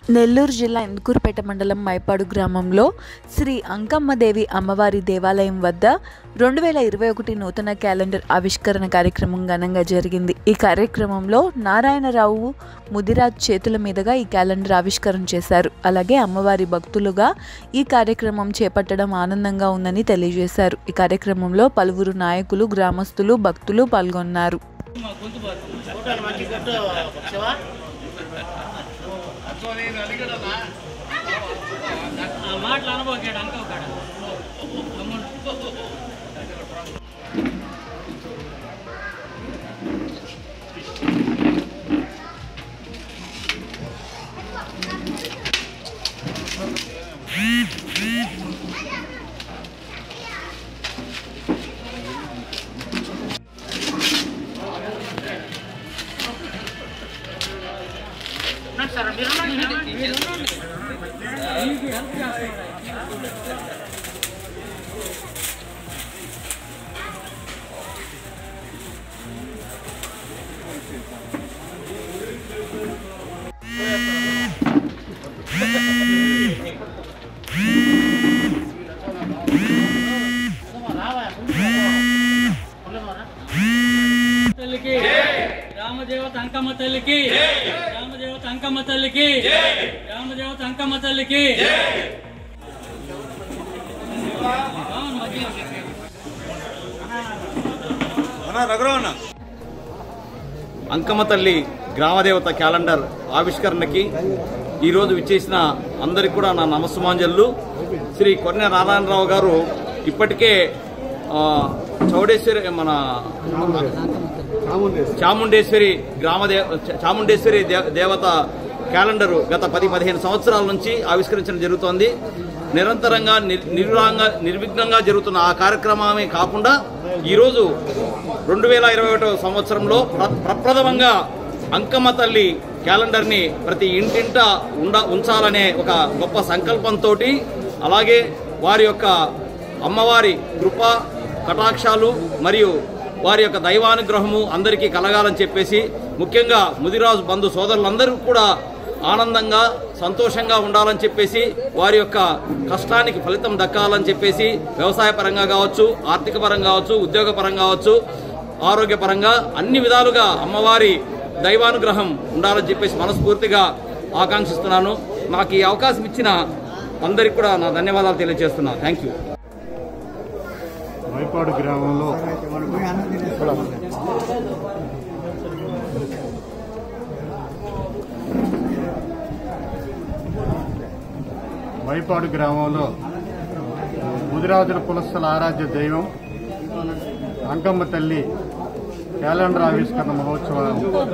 నెల్లూరు జిల్లా ఇందుకూరుపేట మండలం మైపాడు గ్రామంలో శ్రీ అంకమ్మదేవి అమ్మవారి దేవాలయం వద్ద రెండు వేల ఇరవై ఒకటి నూతన క్యాలెండర్ ఆవిష్కరణ కార్యక్రమం ఘనంగా జరిగింది ఈ కార్యక్రమంలో నారాయణరావు ముదిరాజ్ చేతుల మీదుగా ఈ క్యాలెండర్ ఆవిష్కరణ చేశారు అలాగే అమ్మవారి భక్తులుగా ఈ కార్యక్రమం చేపట్టడం ఆనందంగా ఉందని తెలియజేశారు ఈ కార్యక్రమంలో పలువురు నాయకులు గ్రామస్తులు భక్తులు పాల్గొన్నారు ఫోటోలు మంచి కొట్టు శివ మాటలు అనుభవకాడు అనుకోకాడ ఉన్నాడు సార్ మీరు ఉండండి, మీరు ఉండండి. రావా తల్లికి రామదేవత అంకమ్మ తల్లికి రామదేవత అంకమ్మ తల్లికి రామదేవత అంకమ్మ తల్లికి అవును, మధ్యలో. అంకమ్మ తల్లి గ్రామదేవత క్యాలెండర్ ఆవిష్కరణకి ఈరోజు విచ్చేసిన అందరికి కూడా నా నమస్సుమాంజలు శ్రీ కొన్నె నారాయణరావు గారు ఇప్పటికే ఆ, చౌడేశ్వరి మన చాముండేశ్వరి గ్రామదే చాముండేశ్వరి దే- దేవత క్యాలెండర్ గత పది పదిహేను సంవత్సరాల నుంచి ఆవిష్కరించడం జరుగుతోంది నిరంతరంగా నిర్- నిర్విఘ్నంగా నిర్విఘ్నంగా జరుగుతున్న ఆ కార్యక్రమమే కాకుండా ఈరోజు రెండు వేల ఇరవై ఒకటో సంవత్సరంలో ప్ర- ప్రప్రథమంగా అంకమ్మ తల్లి క్యాలెండర్ని ప్రతి ఇంటింట ఉండ ఉంచాలనే ఒక గొప్ప సంకల్పంతో అలాగే వారి యొక్క అమ్మవారి కృప కటాక్షాలు మరియు వారి యొక్క దైవానుగ్రహము అందరికీ కలగాలని చెప్పేసి ముఖ్యంగా ముదిరాజు బంధు సోదరులందరూ కూడా ఆనందంగా సంతోషంగా ఉండాలని చెప్పేసి వారి యొక్క కష్టానికి ఫలితం దక్కాలని చెప్పేసి వ్యవసాయ పరంగా కావచ్చు ఆర్థిక పరంగా కావచ్చు ఉద్యోగ పరంగా కావచ్చు ఆరోగ్యపరంగా అన్ని విధాలుగా అమ్మవారి దైవానుగ్రహం ఉండాలని చెప్పేసి మనస్ఫూర్తిగా ఆకాంక్షిస్తున్నాను నాకు ఈ అవకాశం ఇచ్చిన అందరికి కూడా నా ధన్యవాదాలు తెలియజేస్తున్నాను థ్యాంక్ యూ మైపాడు గ్రామంలో మైపాడు గ్రామంలో ముదిరాజుల కులస్థల ఆరాధ్య దైవం అంకమ్మ తల్లి క్యాలెండర్ ఆవిష్కరణ మహోత్సవం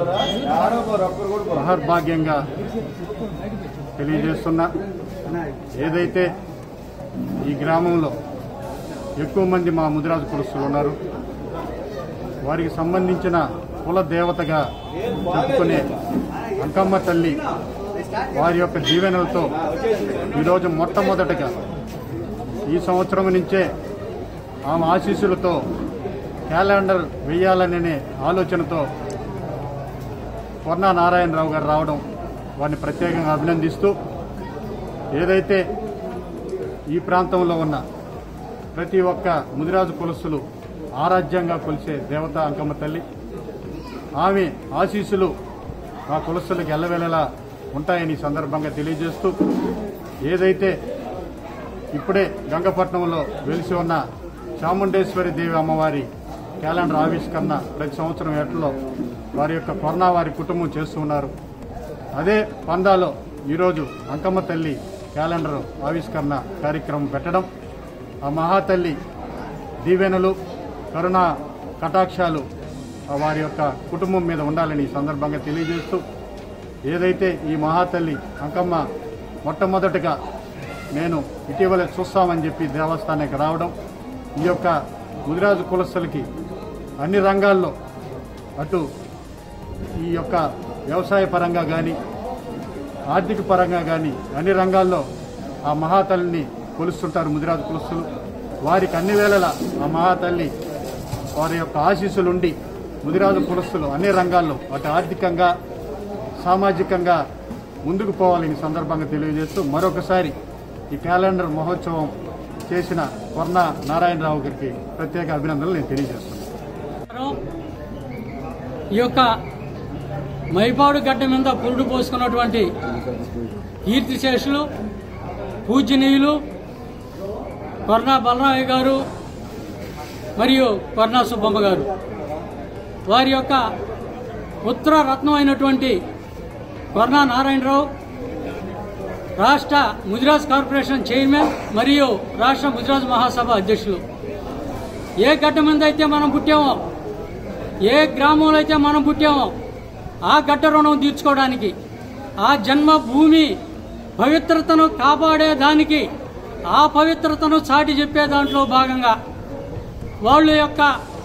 మహర్భాగ్యంగా తెలియజేస్తున్నా ఏదైతే ఈ గ్రామంలో ఎక్కువ మంది మా ముదిరాజు కులస్తులు ఉన్నారు వారికి సంబంధించిన కుల దేవతగా చెప్పుకునే అంకమ్మ తల్లి వారి యొక్క దీవెనలతో ఈరోజు మొట్టమొదటగా ఈ సంవత్సరం నుంచే ఆమె ఆశీస్సులతో క్యాలెండర్ వేయాలనే ఆలోచనతో కొన్నా నారాయణరావు గారు రావడం వారిని ప్రత్యేకంగా అభినందిస్తూ ఏదైతే ఈ ప్రాంతంలో ఉన్న ప్రతి ఒక్క ముదిరాజు కులస్సులు ఆరాధ్యంగా కొలిసే దేవత అంకమ్మ తల్లి ఆమె ఆశీస్సులు ఆ కులస్సులకు ఎల్లవెల్లలా ఉంటాయని ఈ సందర్భంగా తెలియజేస్తూ ఏదైతే ఇప్పుడే గంగపట్నంలో వెలిసి ఉన్న చాముండేశ్వరి దేవి అమ్మవారి క్యాలెండర్ ఆవిష్కరణ ప్రతి సంవత్సరం ఏటలో వారి యొక్క కొరనా వారి కుటుంబం చేస్తూ ఉన్నారు అదే పందాలో ఈరోజు అంకమ్మ తల్లి క్యాలెండర్ ఆవిష్కరణ కార్యక్రమం పెట్టడం ఆ మహాతల్లి దీవెనలు కరుణ కటాక్షాలు ఆ వారి యొక్క కుటుంబం మీద ఉండాలని ఈ సందర్భంగా తెలియజేస్తూ ఏదైతే ఈ మహాతల్లి అంకమ్మ మొట్టమొదటగా నేను ఇటీవల చూస్తామని చెప్పి దేవస్థానానికి రావడం ఈ యొక్క ముదిరాజు కులస్తులకి అన్ని రంగాల్లో అటు ఈ యొక్క వ్యవసాయ పరంగా కానీ ఆర్థిక పరంగా కానీ అన్ని రంగాల్లో ఆ మహాతల్లిని కొలుస్తుంటారు ముదిరాజు కులస్తులు వారికి అన్ని వేళలా ఆ మహాతల్లి వారి యొక్క ఆశీస్సులుండి ముదిరాజు కులస్తులు అన్ని రంగాల్లో అటు ఆర్థికంగా సామాజికంగా ముందుకు పోవాలని ఈ సందర్భంగా తెలియజేస్తూ మరొకసారి ఈ క్యాలెండర్ మహోత్సవం చేసిన వర్ణ నారాయణరావు గారికి ప్రత్యేక అభినందనలు నేను తెలియజేస్తున్నాను ఈ యొక్క మైపాడు గడ్డ మీద పురుడు పోసుకున్నటువంటి కీర్తిశేషులు పూజనీయులు కొర్నా బలరామయ్య గారు మరియు కొర్నా సుబ్బమ్మ గారు వారి యొక్క ఉత్తర రత్నం అయినటువంటి కొర్నా నారాయణరావు రాష్ట్ర ముదిరాజ్ కార్పొరేషన్ చైర్మన్ మరియు రాష్ట్ర ముదిరాజ్ మహాసభ అధ్యక్షులు ఏ గడ్డ మీద అయితే మనం పుట్టామో ఏ గ్రామంలో అయితే మనం పుట్టామో ఆ గడ్డ రుణం తీర్చుకోవడానికి ఆ జన్మ భూమి పవిత్రతను కాపాడేదానికి ఆ పవిత్రతను చాటి చెప్పే దాంట్లో భాగంగా వాళ్ళ యొక్క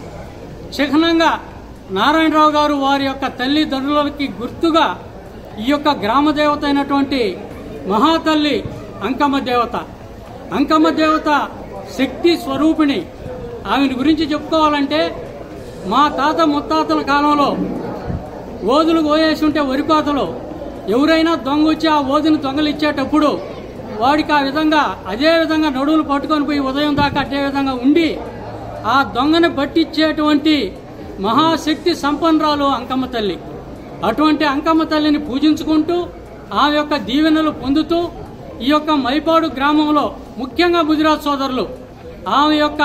చిహ్నంగా నారాయణరావు గారు వారి యొక్క తల్లిదండ్రులకి గుర్తుగా ఈ యొక్క గ్రామ దేవత అయినటువంటి మహాతల్లి అంకమ్మ దేవత అంకమ్మ దేవత శక్తి స్వరూపిణి ఆమెను గురించి చెప్పుకోవాలంటే మా తాత ముత్తాతల కాలంలో ఓదులు కోయేసి ఉంటే వరి కోతలో ఎవరైనా దొంగ వచ్చి ఆ ఓదుని దొంగలిచ్చేటప్పుడు వాడికి ఆ విధంగా అదే విధంగా నడువులు పట్టుకొని పోయి ఉదయం దాకా అదే విధంగా ఉండి ఆ దొంగని పట్టించేటువంటి మహాశక్తి సంపన్రాలు అంకమ్మ తల్లి అటువంటి అంకమ్మ తల్లిని పూజించుకుంటూ ఆమె యొక్క దీవెనలు పొందుతూ ఈ యొక్క మైపాడు గ్రామంలో ముఖ్యంగా గుజరాత్ సోదరులు ఆమె యొక్క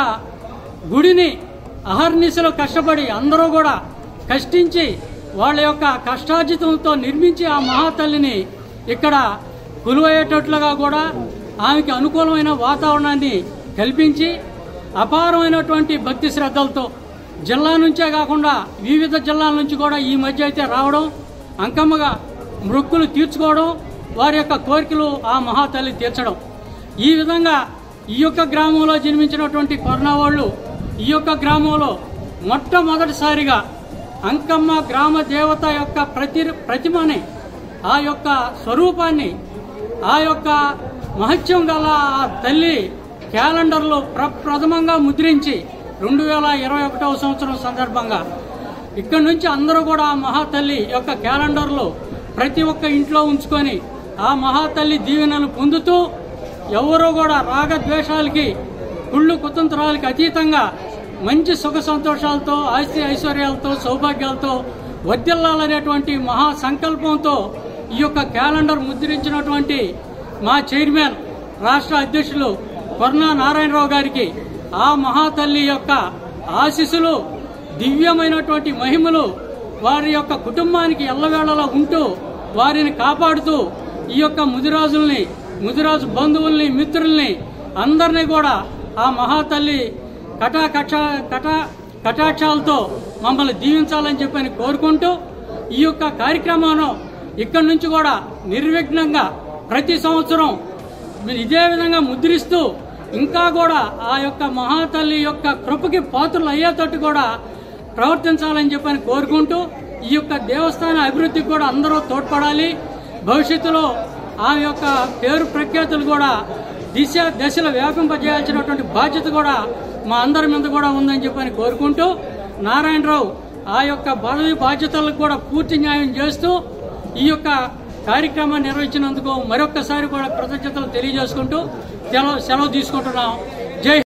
గుడిని అహర్నిశలో కష్టపడి అందరూ కూడా కష్టించి వాళ్ళ యొక్క కష్టార్జితంతో నిర్మించి ఆ మహాతల్లిని ఇక్కడ కొలువయ్యేటట్లుగా కూడా ఆమెకి అనుకూలమైన వాతావరణాన్ని కల్పించి అపారమైనటువంటి భక్తి శ్రద్ధలతో జిల్లా నుంచే కాకుండా వివిధ జిల్లాల నుంచి కూడా ఈ మధ్య అయితే రావడం అంకమ్మగా మృక్కులు తీర్చుకోవడం వారి యొక్క కోరికలు ఆ మహాతల్లి తీర్చడం ఈ విధంగా ఈ యొక్క గ్రామంలో జన్మించినటువంటి కరోనా వాళ్ళు ఈ యొక్క గ్రామంలో మొట్టమొదటిసారిగా అంకమ్మ గ్రామ దేవత యొక్క ప్రతి ప్రతిమని ఆ యొక్క స్వరూపాన్ని ఆ యొక్క మహత్యం గల ఆ తల్లి క్యాలెండర్లో ప్రప్రథమంగా ముద్రించి రెండు వేల ఇరవై ఒకటవ సంవత్సరం సందర్భంగా ఇక్కడి నుంచి అందరూ కూడా ఆ మహాతల్లి యొక్క క్యాలెండర్లో ప్రతి ఒక్క ఇంట్లో ఉంచుకొని ఆ మహాతల్లి దీవెనలు పొందుతూ ఎవరూ కూడా రాగద్వేషాలకి కుళ్ళు కుతంత్రాలకి అతీతంగా మంచి సుఖ సంతోషాలతో ఆస్తి ఐశ్వర్యాలతో సౌభాగ్యాలతో వర్దిల్లాలనేటువంటి మహా సంకల్పంతో ఈ యొక్క క్యాలెండర్ ముద్రించినటువంటి మా చైర్మన్ రాష్ట్ర అధ్యక్షులు కొర్నా నారాయణరావు గారికి ఆ మహాతల్లి యొక్క ఆశీస్సులు దివ్యమైనటువంటి మహిమలు వారి యొక్క కుటుంబానికి ఎల్లవేళలా ఉంటూ వారిని కాపాడుతూ ఈ యొక్క ముదిరాజుల్ని ముదిరాజు బంధువుల్ని మిత్రుల్ని అందరినీ కూడా ఆ మహాతల్లి కటా కక్ష కటా కటాక్షాలతో మమ్మల్ని దీవించాలని చెప్పని కోరుకుంటూ ఈ యొక్క కార్యక్రమాన్ని ఇక్కడి నుంచి కూడా నిర్విఘ్నంగా ప్రతి సంవత్సరం ఇదే విధంగా ముద్రిస్తూ ఇంకా కూడా ఆ యొక్క మహాతల్లి యొక్క కృపకి పాత్రలు అయ్యేటట్టు కూడా ప్రవర్తించాలని చెప్పని కోరుకుంటూ ఈ యొక్క దేవస్థాన అభివృద్ధికి కూడా అందరూ తోడ్పడాలి భవిష్యత్తులో ఆమె యొక్క పేరు ప్రఖ్యాతులు కూడా దిశ దశలు వ్యాపింపజేయాల్సినటువంటి బాధ్యత కూడా మా అందరి మీద కూడా ఉందని చెప్పని కోరుకుంటూ నారాయణరావు ఆ యొక్క పదవి బాధ్యతలకు కూడా పూర్తి న్యాయం చేస్తూ ఈ యొక్క కార్యక్రమాన్ని నిర్వహించినందుకు మరొక్కసారి కూడా కృతజ్ఞతలు తెలియజేసుకుంటూ సెలవు సెలవు తీసుకుంటున్నాం